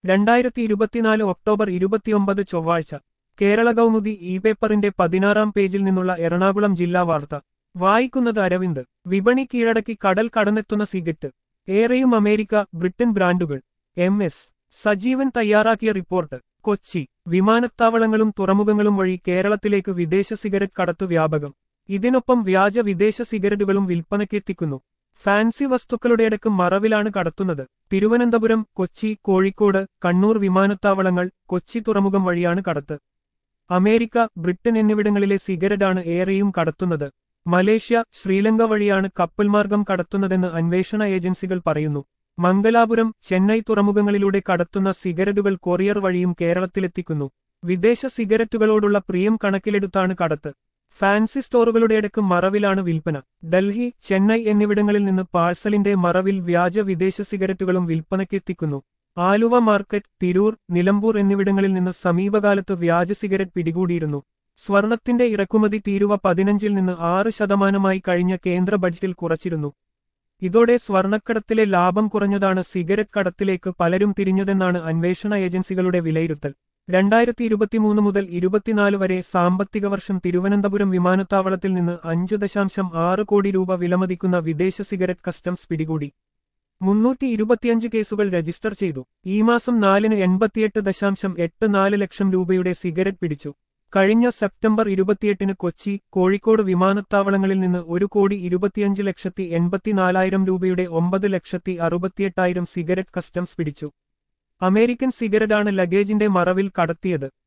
രണ്ടായിരത്തി ഇരുപത്തിനാല് ഒക്ടോബർ ഇരുപത്തിയൊമ്പത് ചൊവ്വാഴ്ച കേരള കൗമുദി ഇ പേപ്പറിന്റെ പതിനാറാം പേജിൽ നിന്നുള്ള എറണാകുളം ജില്ലാ വാർത്ത വായിക്കുന്നത് അരവിന്ദ് വിപണി കീഴടക്കി കടൽ കടന്നെത്തുന്ന സിഗരറ്റ് ഏറെയും അമേരിക്ക ബ്രിട്ടൻ ബ്രാൻഡുകൾ എം എസ് സജീവൻ തയ്യാറാക്കിയ റിപ്പോർട്ട് കൊച്ചി വിമാനത്താവളങ്ങളും തുറമുഖങ്ങളും വഴി കേരളത്തിലേക്ക് വിദേശ സിഗരറ്റ് കടത്തു വ്യാപകം ഇതിനൊപ്പം വ്യാജ വിദേശ സിഗരറ്റുകളും വിൽപ്പനയ്ക്കെത്തിക്കുന്നു ഫാൻസി വസ്തുക്കളുടെയടക്കം മറവിലാണ് കടത്തുന്നത് തിരുവനന്തപുരം കൊച്ചി കോഴിക്കോട് കണ്ണൂർ വിമാനത്താവളങ്ങൾ കൊച്ചി തുറമുഖം വഴിയാണ് കടത്ത് അമേരിക്ക ബ്രിട്ടൻ എന്നിവിടങ്ങളിലെ സിഗരറ്റാണ് ഏറെയും കടത്തുന്നത് മലേഷ്യ ശ്രീലങ്ക വഴിയാണ് കപ്പൽ മാർഗം കടത്തുന്നതെന്ന് അന്വേഷണ ഏജൻസികൾ പറയുന്നു മംഗലാപുരം ചെന്നൈ തുറമുഖങ്ങളിലൂടെ കടത്തുന്ന സിഗരറ്റുകൾ കൊറിയർ വഴിയും കേരളത്തിലെത്തിക്കുന്നു വിദേശ സിഗരറ്റുകളോടുള്ള പ്രിയം കണക്കിലെടുത്താണ് കടത്ത് ഫാൻസി സ്റ്റോറുകളുടെയടക്കം മറവിലാണ് വിൽപ്പന ഡൽഹി ചെന്നൈ എന്നിവിടങ്ങളിൽ നിന്ന് പാഴ്സലിന്റെ മറവിൽ വ്യാജ വിദേശ സിഗരറ്റുകളും വിൽപ്പനയ്ക്കെത്തിക്കുന്നു ആലുവ മാർക്കറ്റ് തിരൂർ നിലമ്പൂർ എന്നിവിടങ്ങളിൽ നിന്ന് സമീപകാലത്ത് വ്യാജ സിഗരറ്റ് പിടികൂടിയിരുന്നു സ്വർണത്തിന്റെ ഇറക്കുമതി തീരുവ പതിനഞ്ചിൽ നിന്ന് ആറ് ശതമാനമായി കഴിഞ്ഞ കേന്ദ്ര ബഡ്ജറ്റിൽ കുറച്ചിരുന്നു ഇതോടെ സ്വർണക്കടത്തിലെ ലാഭം കുറഞ്ഞതാണ് സിഗരറ്റ് കടത്തിലേക്ക് പലരും തിരിഞ്ഞതെന്നാണ് അന്വേഷണ ഏജൻസികളുടെ വിലയിരുത്തൽ രണ്ടായിരത്തി ഇരുപത്തിമൂന്ന് മുതൽ ഇരുപത്തിനാല് വരെ സാമ്പത്തിക വർഷം തിരുവനന്തപുരം വിമാനത്താവളത്തിൽ നിന്ന് അഞ്ച് ദശാംശം ആറ് കോടി രൂപ വിലമതിക്കുന്ന വിദേശ സിഗരറ്റ് കസ്റ്റംസ് പിടികൂടി മുന്നൂറ്റി ഇരുപത്തിയഞ്ച് കേസുകൾ രജിസ്റ്റർ ചെയ്തു ഈ മാസം നാലിന് എൺപത്തിയെട്ട് ദശാംശം എട്ട് നാല് ലക്ഷം രൂപയുടെ സിഗരറ്റ് പിടിച്ചു കഴിഞ്ഞ സെപ്റ്റംബർ ഇരുപത്തിയെട്ടിന് കൊച്ചി കോഴിക്കോട് വിമാനത്താവളങ്ങളിൽ നിന്ന് ഒരു കോടി ഇരുപത്തിയഞ്ച് ലക്ഷത്തി എൺപത്തിനാലായിരം രൂപയുടെ ഒമ്പത് ലക്ഷത്തി അറുപത്തിയെട്ടായിരം സിഗരറ്റ് കസ്റ്റംസ് പിടിച്ചു അമേരിക്കൻ സിഗരറ്റാണ് ലഗേജിന്റെ മറവിൽ കടത്തിയത്